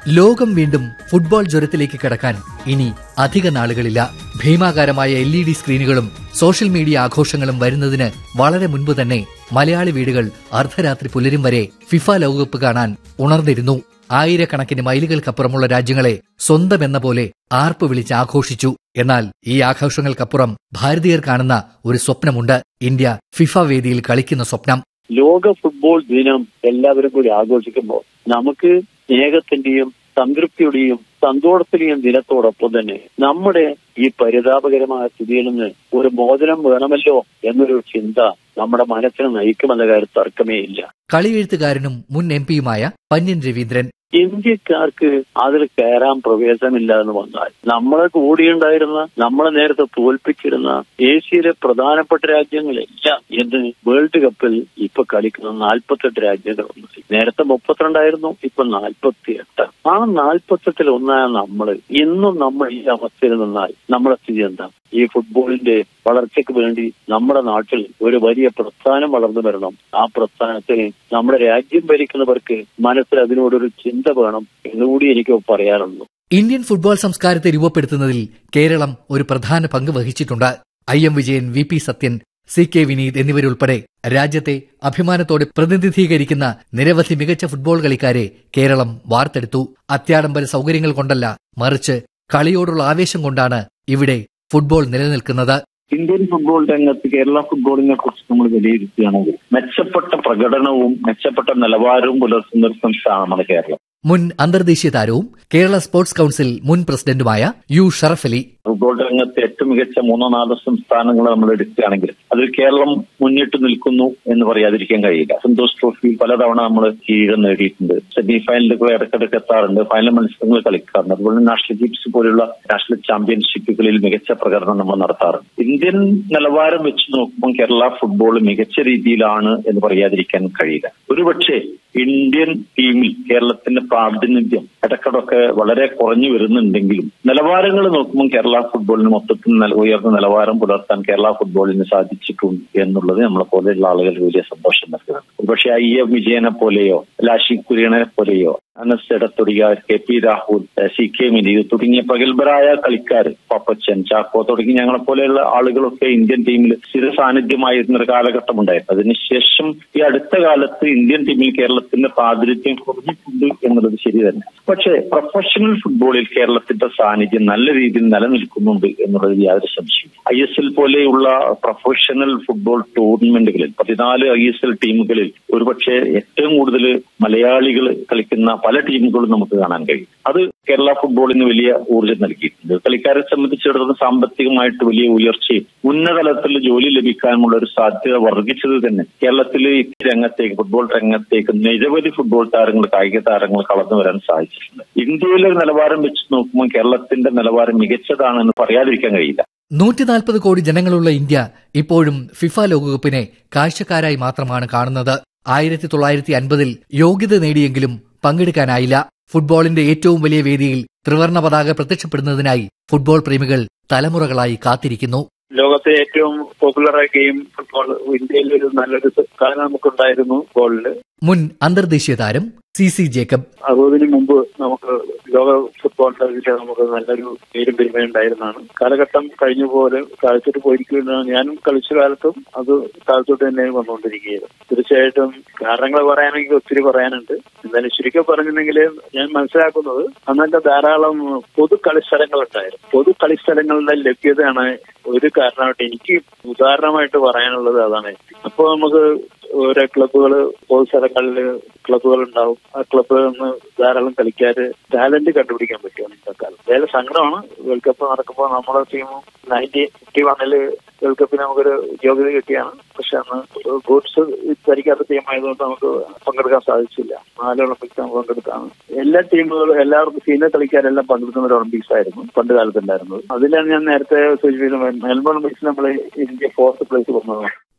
ലോകം വീണ്ടും ഫുട്ബോൾ ജ്വരത്തിലേക്ക് കടക്കാൻ ഇനി അധിക നാളുകളില്ല ഭീമാകാരമായ എൽ ഇ ഡി സ്ക്രീനുകളും സോഷ്യൽ മീഡിയ ആഘോഷങ്ങളും വരുന്നതിന് വളരെ മുൻപ് തന്നെ മലയാളി വീടുകൾ അർദ്ധരാത്രി പുലരും വരെ ഫിഫ ലോകകപ്പ് കാണാൻ ഉണർന്നിരുന്നു ആയിരക്കണക്കിന് മൈലുകൾക്കപ്പുറമുള്ള രാജ്യങ്ങളെ സ്വന്തം എന്ന പോലെ ആർപ്പ് വിളിച്ച് ആഘോഷിച്ചു എന്നാൽ ഈ ആഘോഷങ്ങൾക്കപ്പുറം ഭാരതീയർ കാണുന്ന ഒരു സ്വപ്നമുണ്ട് ഇന്ത്യ ഫിഫ വേദിയിൽ കളിക്കുന്ന സ്വപ്നം ലോക ഫുട്ബോൾ ദിനം എല്ലാവരും കൂടി ആഘോഷിക്കുമ്പോൾ നമുക്ക് സ്നേഹത്തിന്റെയും സംതൃപ്തിയുടെയും സന്തോഷത്തിന്റെയും ദിനത്തോടൊപ്പം തന്നെ നമ്മുടെ ഈ പരിതാപകരമായ സ്ഥിതിയിൽ നിന്ന് ഒരു മോചനം വേണമല്ലോ എന്നൊരു ചിന്ത നമ്മുടെ മനസ്സിനെ നയിക്കുമെന്ന കാര്യം തർക്കമേ ഇല്ല കളിയെഴുത്തുകാരനും മുൻ എം പിയുമായ പന്യൻ രവീന്ദ്രൻ ഇന്ത്യക്കാർക്ക് അതിൽ കയറാൻ പ്രവേശനമില്ല എന്ന് വന്നാൽ നമ്മളെ കൂടിയുണ്ടായിരുന്ന നമ്മളെ നേരത്തെ തോൽപ്പിച്ചിരുന്ന ഏഷ്യയിലെ പ്രധാനപ്പെട്ട രാജ്യങ്ങളെല്ലാം ഇന്ന് വേൾഡ് കപ്പിൽ ഇപ്പൊ കളിക്കുന്ന നാൽപ്പത്തെട്ട് രാജ്യങ്ങളുണ്ട് നേരത്തെ മുപ്പത്തിരണ്ടായിരുന്നു ഇപ്പൊ നാൽപ്പത്തി എട്ട് ആ നാൽപ്പത്തെട്ടിൽ ഒന്നായ നമ്മൾ ഇന്നും നമ്മൾ ഈ അവസ്ഥയിൽ നിന്നാൽ നമ്മുടെ സ്ഥിതി എന്താ ഈ ഫുട്ബോളിന്റെ വളർച്ചയ്ക്ക് വേണ്ടി നമ്മുടെ നാട്ടിൽ ഒരു വലിയ പ്രസ്ഥാനം വളർന്നു വരണം ആ പ്രസ്ഥാനത്തിന് നമ്മുടെ രാജ്യം ഭരിക്കുന്നവർക്ക് മനസ്സിൽ അതിനോടൊരു ചിന്ത വേണം എന്നുകൂടി എനിക്ക് പറയാറുള്ളൂ ഇന്ത്യൻ ഫുട്ബോൾ സംസ്കാരത്തെ രൂപപ്പെടുത്തുന്നതിൽ കേരളം ഒരു പ്രധാന പങ്ക് വഹിച്ചിട്ടുണ്ട് I M Vijayan V P Sathyan C K Vineeth എന്നിവരുൾപ്പെടെ രാജ്യത്തെ അഭിമാനത്തോടെ പ്രതിനിധീകരിക്കുന്ന നിരവധി മികച്ച ഫുട്ബോൾ കളിക്കാരെ കേരളം വാർത്തെടുത്തു അത്യാഡംബര സൗകര്യങ്ങൾ കൊണ്ടല്ല മറിച്ച് കളിയോടുള്ള ആവേശം കൊണ്ടാണ് ഇവിടെ ഫുട്ബോൾ നിലനിൽക്കുന്നത് ഇന്ത്യൻ ഫുട്ബോൾ രംഗത്ത് കേരള ഫുട്ബോളിനെ കുറിച്ച് നമ്മൾ വിലയിരുത്തുകയാണെങ്കിൽ മെച്ചപ്പെട്ട പ്രകടനവും മെച്ചപ്പെട്ട നിലവാരവും പുലർത്തുന്ന ഒരു സംസ്ഥാനമാണ് നമ്മുടെ കേരളം മുൻ അന്തർദേശീയ താരവും കേരള സ്പോർട്സ് കൌൺസിൽ മുൻ പ്രസിഡന്റുമായ യു ഷറഫ് അലി ഫുട്ബോൾ രംഗത്ത് ഏറ്റവും മികച്ച മൂന്നോ നാലോ സംസ്ഥാനങ്ങൾ നമ്മൾ എടുക്കുകയാണെങ്കിൽ അതിൽ കേരളം മുന്നിട്ട് നിൽക്കുന്നു എന്ന് പറയാതിരിക്കാൻ കഴിയില്ല സന്തോഷ് ട്രോഫി പലതവണ നമ്മൾ കിരീടം നേടിയിട്ടുണ്ട് സെമി ഫൈനലുകൾ ഇടയ്ക്കിടയ്ക്ക് എത്താറുണ്ട് ഫൈനൽ മത്സരങ്ങൾ കളിക്കാറുണ്ട് അതുപോലെ നാഷണൽ ഗെയിംസ് പോലുള്ള നാഷണൽ ചാമ്പ്യൻഷിപ്പുകളിൽ മികച്ച പ്രകടനം നമ്മൾ നടത്താറുണ്ട് ഇന്ത്യൻ നിലവാരം വെച്ച് നോക്കുമ്പോൾ കേരള ഫുട്ബോൾ മികച്ച രീതിയിലാണ് എന്ന് പറയാതിരിക്കാൻ കഴിയില്ല ഒരുപക്ഷെ ഇന്ത്യൻ ടീമിൽ കേരളത്തിന്റെ പ്രാതിനിധ്യം ഇടക്കിടൊക്കെ വളരെ കുറഞ്ഞു വരുന്നുണ്ടെങ്കിലും നിലവാരങ്ങൾ നോക്കുമ്പോൾ കേരള ഫുട്ബോളിന് മൊത്തത്തിൽ നില- ഉയർന്ന നിലവാരം പുലർത്താൻ കേരള ഫുട്ബോളിന് സാധിച്ചിട്ടുണ്ട് എന്നുള്ളത് നമ്മളെ പോലെയുള്ള ആളുകൾ വലിയ സന്തോഷം നൽകുന്നുണ്ട് ഒരുപക്ഷെ ഐ എം വിജയനെ പോലെയോ ലാഷി കുര്യനെ പോലെയോ Anas Edathodika K P Rahul A, C K മിനിയു തുടങ്ങിയ പ്രഗത്ഭരായ കളിക്കാർ പപ്പച്ചൻ ചാക്കോ തുടങ്ങി ഞങ്ങളെ പോലെയുള്ള ആളുകളൊക്കെ ഇന്ത്യൻ ടീമിൽ സ്ഥിര സാന്നിധ്യമായിരുന്ന ഒരു കാലഘട്ടം ഉണ്ടായിരുന്നു അതിനുശേഷം ഈ അടുത്ത കാലത്ത് ഇന്ത്യൻ ടീമിൽ കേരളത്തിന്റെ പ്രാതിനിധ്യം കുറഞ്ഞിട്ടുണ്ട് എന്നുള്ളത് ശരി തന്നെ പക്ഷേ പ്രൊഫഷണൽ ഫുട്ബോളിൽ കേരളത്തിന്റെ സാന്നിധ്യം നല്ല രീതിയിൽ നിലനിൽക്കുന്നുണ്ട് എന്നുള്ളത് യാതൊരു സംശയം ഐ എസ് എൽ പോലെയുള്ള പ്രൊഫഷണൽ ഫുട്ബോൾ ടൂർണമെന്റുകളിൽ പതിനാല് ഐ എസ് എൽ ടീമുകളിൽ ഒരുപക്ഷെ ഏറ്റവും കൂടുതൽ മലയാളികൾ കളിക്കുന്ന പല ടീമുകളും നമുക്ക് കാണാൻ കഴിയും അത് കേരള ഫുട്ബോളിന് വലിയ ഊർജ്ജം നൽകിയിട്ടുണ്ട് കളിക്കാരെ സംബന്ധിച്ചിടത്തോളം സാമ്പത്തികമായിട്ട് വലിയ ഉയർച്ചയും ഉന്നതതലത്തിൽ ജോലി ലഭിക്കാനുമുള്ള ഒരു സാധ്യത വർദ്ധിച്ചത് തന്നെ കേരളത്തിൽ ഈ രംഗത്തേക്ക് ഫുട്ബോൾ രംഗത്തേക്ക് നിരവധി ഫുട്ബോൾ താരങ്ങൾ കായിക താരങ്ങൾ കടന്നു വരാൻ സാധിച്ചിട്ടുണ്ട് ഇന്ത്യയിലെ നിലവാരം വെച്ച് നോക്കുമ്പോൾ കേരളത്തിന്റെ നിലവാരം മികച്ചതാണെന്ന് പറയാതിരിക്കാൻ കഴിയില്ല നൂറ്റി നാൽപ്പത് കോടി ജനങ്ങളുള്ള ഇന്ത്യ ഇപ്പോഴും ഫിഫ ലോകകപ്പിനെ കാഴ്ചക്കാരായി മാത്രമാണ് കാണുന്നത് ആയിരത്തി തൊള്ളായിരത്തി അൻപതിൽ യോഗ്യത നേടിയെങ്കിലും പങ്കെടുക്കാനായില്ല ഫുട്ബോളിന്റെ ഏറ്റവും വലിയ വേദിയിൽ ത്രിവർണ പതാക പ്രത്യക്ഷപ്പെടുന്നതിനായി ഫുട്ബോൾ പ്രേമികൾ തലമുറകളായി കാത്തിരിക്കുന്നു ലോകത്തെ ഏറ്റവും പോപ്പുലറായ ഗെയിം ഫുട്ബോൾ ഇന്ത്യയിൽ ഒരു നല്ലൊരു കാലം നമുക്കുണ്ടായിരുന്നു ഫുട്ബോളിൽ മുൻ അന്തർദേശീയ താരം സി സി ജേക്കബ് അറുപതിന് മുമ്പ് നമുക്ക് ലോക ഫുട്ബോളിന്റെ ഇതിൽ നമുക്ക് നല്ലൊരു പേരും പെരുമയുണ്ടായിരുന്നതാണ് കാലഘട്ടം കഴിഞ്ഞ പോലെ കാലത്തോട്ട് പോയിരിക്കുകയാണ് ഞാനും കളിച്ച കാലത്തും അത് കാലത്തോട്ട് തന്നെ വന്നുകൊണ്ടിരിക്കുകയാണ് തീർച്ചയായിട്ടും കാരണങ്ങൾ പറയാനെങ്കിൽ ഒത്തിരി പറയാനുണ്ട് എന്തായാലും ചുരുക്കം പറഞ്ഞിട്ടുണ്ടെങ്കിൽ ഞാൻ മനസ്സിലാക്കുന്നത് അന്നൊക്കെ ധാരാളം പൊതു കളിസ്ഥലങ്ങളുണ്ടായിരുന്നു പൊതു കളിസ്ഥലങ്ങളുടെ ലഭ്യതയാണ് ഒരു കാരണമായിട്ട് എനിക്ക് ഉദാഹരണമായിട്ട് പറയാനുള്ളത് അതാണ് അപ്പോൾ നമുക്ക് ഓരോ ക്ലബ്ബുകൾ പൊതുസ്ഥലങ്ങളിൽ ക്ലബ്ബുകൾ ഉണ്ടാവും ആ ക്ലബ്ബുകളിൽ നിന്ന് ധാരാളം കളിക്കാര് ടാലന്റ് കണ്ടുപിടിക്കാൻ പറ്റും അന്നത്തെ കാലം വേറെ സങ്കടമാണ് വേൾഡ് കപ്പ് നടക്കുമ്പോൾ നമ്മുടെ ടീം നയൻറ്റീൻ ഫിഫ്റ്റി വണ്ണില് വേൾഡ് കപ്പിന് നമുക്കൊരു യോഗ്യത കിട്ടിയാണ് പക്ഷെ അന്ന് ഗൂഡ്സ് ധരിക്കാത്ത ടീമായതുകൊണ്ട് നമുക്ക് പങ്കെടുക്കാൻ സാധിച്ചില്ല നാല് ഒളിമ്പിക്സ് നമുക്ക് പങ്കെടുത്താണ് എല്ലാ ടീമുകളും എല്ലാവർക്കും സീനിയർ കളിക്കാരെല്ലാം പങ്കെടുക്കുന്ന ഒരു ഒളിമ്പിക്സ് ആയിരുന്നു പണ്ട് കാലത്ത് ഉണ്ടായിരുന്നത് അതിലാണ് ഞാൻ നേരത്തെ സൂചിപ്പിച്ചത് മെൽബൺ ഒളിമ്പിക്സ് നമ്മൾ ഇന്ത്യ ഫോർത്ത് പ്ലേസ് വന്നത്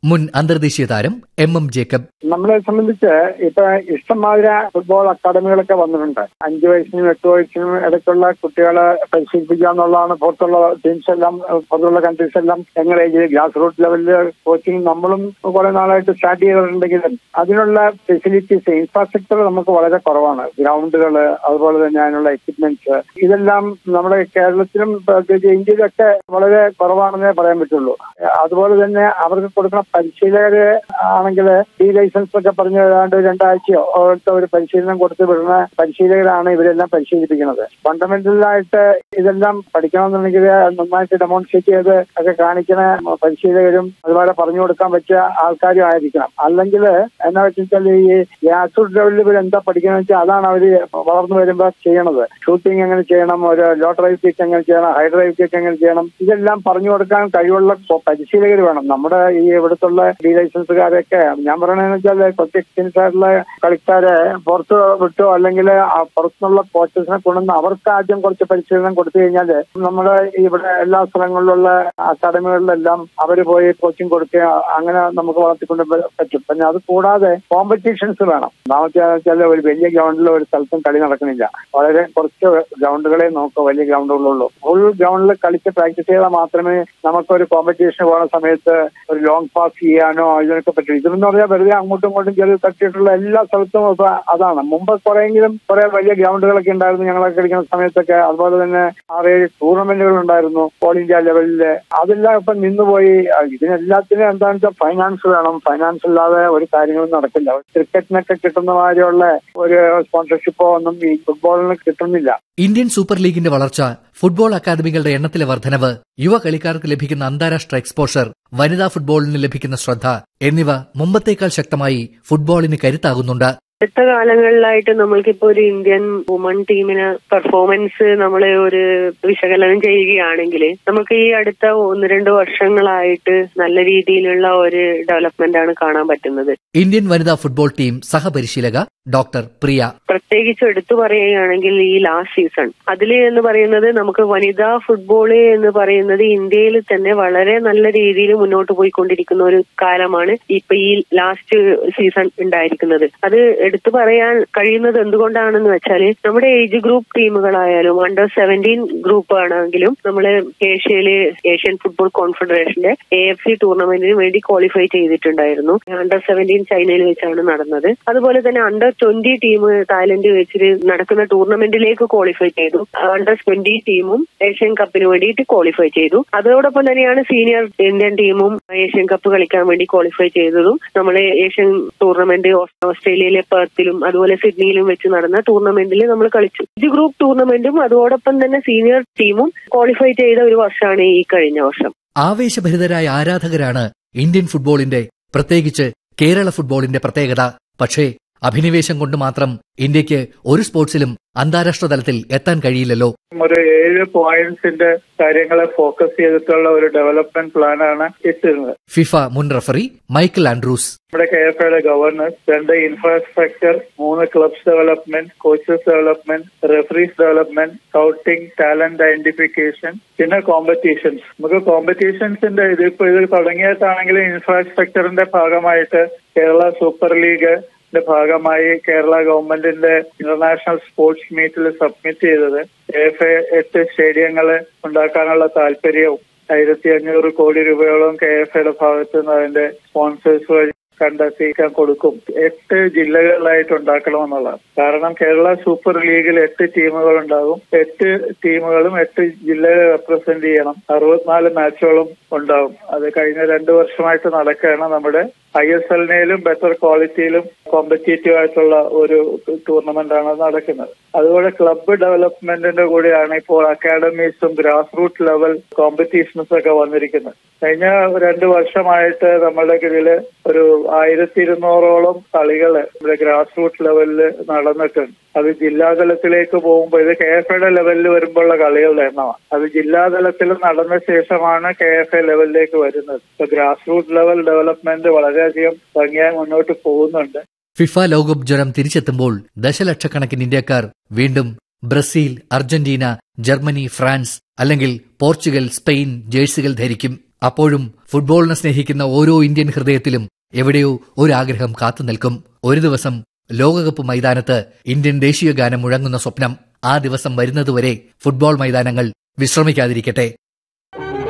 മുൻ അന്തർദേശീയ താരം എം എം ജേക്കബ് നമ്മളെ സംബന്ധിച്ച് ഇപ്പൊ ഇഷ്ടംമാതിരി ഫുട്ബോൾ അക്കാദമികളൊക്കെ വന്നിട്ടുണ്ട് അഞ്ചു വയസ്സിനും എട്ട് വയസ്സിനും ഇടയ്ക്കുള്ള കുട്ടികളെ പരിശീലിപ്പിക്കുക എന്നുള്ളതാണ് പുറത്തുള്ള ടീംസ് എല്ലാം ഏഹ്, പുറത്തുള്ള കൺട്രീസ് എല്ലാം എങ്ങനെ ഏജിൽ ഗ്രാസ് റൂട്ട് ലെവലില് കോച്ചിങ് നമ്മളും കുറെ നാളായിട്ട് സ്റ്റാർട്ട് ചെയ്തിട്ടുണ്ടെങ്കിലും അതിനുള്ള ഫെസിലിറ്റീസ് ഇൻഫ്രാസ്ട്രക്ചർ നമുക്ക് വളരെ കുറവാണ് ഗ്രൗണ്ടുകൾ അതുപോലെ തന്നെ അതിനുള്ള എക്യുപ്മെന്റ്സ് ഇതെല്ലാം നമ്മുടെ കേരളത്തിലും പ്രത്യേകിച്ച് ഇന്ത്യയിലൊക്കെ വളരെ കുറവാണെന്നേ പറയാൻ പറ്റുള്ളൂ അതുപോലെ തന്നെ അവർക്ക് കൊടുക്കുന്ന പരിശീലകര് ആണെങ്കിൽ ഈ ലൈസൻസ് ഒക്കെ പറഞ്ഞു ഏതാണ്ട് രണ്ടാഴ്ചയോ ഓരത്തെ ഒരു പരിശീലനം കൊടുത്ത് വിടുന്ന പരിശീലകരാണ് ഇവരെല്ലാം പരിശീലിപ്പിക്കുന്നത് ഫണ്ടമെന്റലായിട്ട് ഇതെല്ലാം പഠിക്കണമെന്നുണ്ടെങ്കിൽ നന്നായിട്ട് ഡെമോൺസ്ട്രേറ്റ് ചെയ്ത് ഒക്കെ കാണിക്കുന്ന പരിശീലകരും അതുപോലെ പറഞ്ഞു കൊടുക്കാൻ പറ്റിയ ആൾക്കാരും ആയിരിക്കണം അല്ലെങ്കിൽ എന്നാ വെച്ചാൽ ഈ ഗ്രാസ് ലെവലിൽ ഇവർ എന്താ പഠിക്കുന്നത് വെച്ചാൽ അതാണ് അവർ വളർന്നു വരുമ്പോൾ ചെയ്യണത് ഷൂട്ടിംഗ് എങ്ങനെ ചെയ്യണം ഒരു ലോ ഡ്രൈവ് കിക്ക് എങ്ങനെ ചെയ്യണം ഹൈ ഡ്രൈവ് കിക്ക് എങ്ങനെ ചെയ്യണം ഇതെല്ലാം പറഞ്ഞു കൊടുക്കാൻ കഴിവുള്ള പരിശീലകർ വേണം നമ്മുടെ ഈ ഇവിടുത്തുള്ള ഡി ലൈസൻസുകാരൊക്കെ ഞാൻ പറയണെന്ന് വെച്ചാൽ കുറച്ച് എക്സ്പീരിയൻസ് ആയിട്ടുള്ള കളിക്കാരെ പുറത്ത് വിട്ടോ അല്ലെങ്കിൽ ആ പുറത്തുനിന്നുള്ള കോച്ചസിനെ കൊണ്ടുവന്ന് അവർക്ക് ആദ്യം കുറച്ച് പരിശീലനം കൊടുത്തു കഴിഞ്ഞാൽ നമ്മുടെ ഇവിടെ എല്ലാ സ്ഥലങ്ങളിലുള്ള അക്കാഡമികളിലെല്ലാം അവർ പോയി കോച്ചിങ് കൊടുക്കുക അങ്ങനെ നമുക്ക് വളർത്തിക്കൊണ്ട് വ- പറ്റും പിന്നെ അത് കൂടാതെ കോമ്പറ്റീഷൻസ് വേണം ഒന്നാമത്തെ വെച്ചാൽ ഒരു വലിയ ഗ്രൗണ്ടിൽ ഒരു സ്ഥലത്തും കളി നടക്കുന്നില്ല വളരെ കുറച്ച് ഗ്രൗണ്ടുകളെ നമുക്ക് വലിയ ഗ്രൗണ്ടുകളുള്ളൂ ഫുൾ ഗ്രൗണ്ടിൽ കളിച്ച് പ്രാക്ടീസ് ചെയ്താൽ മാത്രമേ നമുക്കൊരു കോമ്പറ്റീഷൻ പോകുന്ന സമയത്ത് ഒരു ലോങ് പാസ് ചെയ്യാനോ ഇതിനൊക്കെ പറ്റും ഇതെന്ന് പറഞ്ഞാൽ വെറുതെ അങ്ങോട്ടും ഇങ്ങോട്ടും ചെറിയ തട്ടിയിട്ടുള്ള എല്ലാ സ്ഥലത്തും ഇപ്പൊ അതാണ് മുമ്പ് കുറെയെങ്കിലും കുറെ വലിയ ഗ്രൗണ്ടുകളൊക്കെ ഉണ്ടായിരുന്നു ഞങ്ങളൊക്കെ കളിക്കുന്ന സമയത്തൊക്കെ അതുപോലെ തന്നെ ആറേഴ് ടൂർണമെന്റുകൾ ഉണ്ടായിരുന്നു ഓൾ ഇന്ത്യ ലെവലില് അതെല്ലാം ഇപ്പൊ നിന്നുപോയി അഹ് ഇതിനെല്ലാത്തിനും എന്താണെന്ന് വെച്ചാൽ ഫൈനാൻസ് വേണം ഫൈനാൻസ് ഇല്ലാതെ ഒരു കാര്യങ്ങളും നടക്കില്ല ക്രിക്കറ്റിനൊക്കെ കിട്ടുന്ന മാതിരിയുള്ള ഒരു സ്പോൺസർഷിപ്പോ ഒന്നും ഈ ഫുട്ബോളിന് കിട്ടുന്നില്ല ഇന്ത്യൻ സൂപ്പർ ലീഗിന്റെ വളർച്ച ഫുട്ബോൾ അക്കാദമികളുടെ എണ്ണത്തിലെ വർധനവ് യുവ കളിക്കാർക്ക് ലഭിക്കുന്ന അന്താരാഷ്ട്ര എക്സ്പോഷർ വനിതാ ഫുട്ബോളിന് ലഭിക്കുന്ന ശ്രദ്ധ എന്നിവ മുമ്പത്തേക്കാൾ ശക്തമായി ഫുട്ബോളിന് കരുത്താകുന്നുണ്ട് അടുത്ത കാലങ്ങളിലായിട്ട് നമ്മൾക്കിപ്പോ ഒരു ഇന്ത്യൻ വുമൺ ടീമിന് പെർഫോമൻസ് നമ്മൾ ഒരു വിശകലനം ചെയ്യുകയാണെങ്കിൽ നമുക്ക് ഈ അടുത്ത ഒന്ന് രണ്ട് വർഷങ്ങളായിട്ട് നല്ല രീതിയിലുള്ള ഒരു ഡെവലപ്മെന്റ് ആണ് കാണാൻ പറ്റുന്നത് ഇന്ത്യൻ വനിതാ ഫുട്ബോൾ ടീം സഹപരിശീലക ഡോക്ടർ പ്രിയ പ്രത്യേകിച്ച് എടുത്തു പറയുകയാണെങ്കിൽ ഈ ലാസ്റ്റ് സീസൺ അതിൽ എന്ന് പറയുന്നത് നമുക്ക് വനിതാ ഫുട്ബോള് എന്ന് പറയുന്നത് ഇന്ത്യയിൽ തന്നെ വളരെ നല്ല രീതിയിൽ മുന്നോട്ട് പോയിക്കൊണ്ടിരിക്കുന്ന ഒരു കാലമാണ് ഇപ്പൊ ഈ ലാസ്റ്റ് സീസൺ ഉണ്ടായിരിക്കുന്നത് അത് എടുത്തു പറയാൻ കഴിയുന്നത് എന്തുകൊണ്ടാണെന്ന് വെച്ചാൽ നമ്മുടെ ഏജ് ഗ്രൂപ്പ് ടീമുകളായാലും അണ്ടർ സെവൻറ്റീൻ ഗ്രൂപ്പ് ആണെങ്കിലും നമ്മൾ ഏഷ്യയില് ഏഷ്യൻ ഫുട്ബോൾ കോൺഫെഡറേഷന്റെ എ എഫ് സി ടൂർണമെന്റിന് വേണ്ടി ക്വാളിഫൈ ചെയ്തിട്ടുണ്ടായിരുന്നു അണ്ടർ സെവൻറ്റീൻ ചൈനയിൽ വെച്ചാണ് നടന്നത് അതുപോലെ തന്നെ അണ്ടർ ട്വന്റി ടീം തായ്ലൻഡ് വെച്ചിട്ട് നടക്കുന്ന ടൂർണമെന്റിലേക്ക് ക്വാളിഫൈ ചെയ്തു അണ്ടർ ട്വന്റി ടീമും ഏഷ്യൻ കപ്പിന് വേണ്ടിയിട്ട് ക്വാളിഫൈ ചെയ്തു അതോടൊപ്പം തന്നെയാണ് സീനിയർ ഇന്ത്യൻ ടീമും ഏഷ്യൻ കപ്പ് കളിക്കാൻ വേണ്ടി ക്വാളിഫൈ ചെയ്തതും നമ്മൾ ഏഷ്യൻ ടൂർണമെന്റ് ഓസ്ട്രേലിയയിലെ പെർത്തിലും അതുപോലെ സിഡ്നിയിലും വെച്ച് നടന്ന ടൂർണമെന്റിൽ നമ്മൾ കളിച്ചു ഇത് ഗ്രൂപ്പ് ടൂർണമെന്റും അതോടൊപ്പം തന്നെ സീനിയർ ടീമും ക്വാളിഫൈ ചെയ്ത ഒരു വർഷമാണ് ഈ കഴിഞ്ഞ വർഷം ആവേശഭരിതരായ ആരാധകരാണ് ഇന്ത്യൻ ഫുട്ബോളിന്റെ പ്രത്യേകിച്ച് കേരള ഫുട്ബോളിന്റെ പ്രത്യേകത പക്ഷേ അഭിനിവേശം കൊണ്ട് മാത്രം ഇന്ത്യക്ക് ഒരു സ്പോർട്സിലും അന്താരാഷ്ട്ര തലത്തിൽ എത്താൻ കഴിയില്ലല്ലോ ഒരു ഏഴ് പോയിന്റ്സിന്റെ കാര്യങ്ങളെ ഫോക്കസ് ചെയ്തിട്ടുള്ള ഒരു ഡെവലപ്മെന്റ് പ്ലാനാണ് ഇട്ടിരുന്നത് ഫിഫ മുൻ റഫറി മൈക്കിൾ ആൻഡ്രൂസ് നമ്മുടെ കെ എഫ് ഐയുടെ ഗവർണൻസ് രണ്ട് ഇൻഫ്രാസ്ട്രക്ചർ മൂന്ന് clubs development coaches development referees development scouting talent identification പിന്നെ കോമ്പറ്റീഷൻസ് നമുക്ക് കോമ്പറ്റീഷൻസിന്റെ ഇതിപ്പോ ഇത് തുടങ്ങിയതാണെങ്കിൽ ഇൻഫ്രാസ്ട്രക്ചറിന്റെ ഭാഗമായിട്ട് കേരള സൂപ്പർ ലീഗ് ന്റെ ഭാഗമായി കേരള ഗവൺമെന്റിന്റെ ഇന്റർനാഷണൽ സ്പോർട്സ് മീറ്റിൽ സബ്മിറ്റ് ചെയ്തത് എഫ് എ എട്ട് സ്റ്റേഡിയങ്ങൾ ഉണ്ടാക്കാനുള്ള താല്പര്യവും ആയിരത്തി അഞ്ഞൂറ് കോടി രൂപയോളം കെ എഫ് ഐയുടെ ഭാഗത്ത് നിന്ന് അതിന്റെ സ്പോൺസേഴ്സ് വഴി കണ്ടെത്തിക്കാൻ കൊടുക്കും എട്ട് ജില്ലകളിലായിട്ട് ഉണ്ടാക്കണമെന്നുള്ളതാണ് കാരണം കേരള സൂപ്പർ ലീഗിൽ എട്ട് ടീമുകൾ ഉണ്ടാകും എട്ട് ടീമുകളും എട്ട് ജില്ലകളെ റെപ്രസെന്റ് ചെയ്യണം അറുപത്തിനാല് മാച്ചുകളും ഉണ്ടാവും അത് കഴിഞ്ഞ രണ്ടു വർഷമായിട്ട് നടക്കുകയാണ് നമ്മുടെ ഐ എസ് എല്ലിനേലും ബെറ്റർ ക്വാളിറ്റിയിലും കോമ്പറ്റീറ്റീവ് ആയിട്ടുള്ള ഒരു ടൂർണമെന്റ് ആണ് നടക്കുന്നത് അതുപോലെ ക്ലബ്ബ് ഡെവലപ്മെന്റിന്റെ കൂടെയാണ് ഇപ്പോൾ അക്കാഡമീസും ഗ്രാസ് റൂട്ട് ലെവൽ കോമ്പറ്റീഷൻസ് ഒക്കെ വന്നിരിക്കുന്നത് കഴിഞ്ഞ രണ്ടു വർഷമായിട്ട് നമ്മുടെ കീഴിൽ ഒരു ആയിരത്തി ഇരുന്നൂറോളം കളികൾ നമ്മുടെ ഗ്രാസ് റൂട്ട് ലെവലിൽ നടന്നിട്ടുണ്ട് അത് ജില്ലാതലത്തിലേക്ക് പോകുമ്പോൾ ഇത് കെ എഫ് ഐയുടെ ലെവലിൽ വരുമ്പോഴുള്ള കളികളുടെ എണ്ണമാണ് അത് ജില്ലാതലത്തിൽ നടന്ന ശേഷമാണ് കെ എഫ് ഐ ലെവലിലേക്ക് വരുന്നത് ഇപ്പൊ ഗ്രാസ് റൂട്ട് ലെവൽ ഡെവലപ്മെന്റ് വളരെയധികം ഭംഗിയായി മുന്നോട്ട് പോകുന്നുണ്ട് ഫിഫ ലോകകപ്പ് ജ്വരം തിരിച്ചെത്തുമ്പോൾ ദശലക്ഷക്കണക്കിന് ഇന്ത്യക്കാർ വീണ്ടും ബ്രസീൽ അർജന്റീന ജർമ്മനി ഫ്രാൻസ് അല്ലെങ്കിൽ പോർച്ചുഗൽ സ്പെയിൻ ജേഴ്സികൾ ധരിക്കും അപ്പോഴും ഫുട്ബോളിനെ സ്നേഹിക്കുന്ന ഓരോ ഇന്ത്യൻ ഹൃദയത്തിലും എവിടെയോ ഒരാഗ്രഹം കാത്തു നിൽക്കും ഒരു ദിവസം ലോകകപ്പ് മൈതാനത്ത് ഇന്ത്യൻ ദേശീയ ഗാനം മുഴങ്ങുന്ന സ്വപ്നം ആ ദിവസം വരുന്നതുവരെ ഫുട്ബോൾ മൈതാനങ്ങൾ വിശ്രമിക്കാതിരിക്കട്ടെ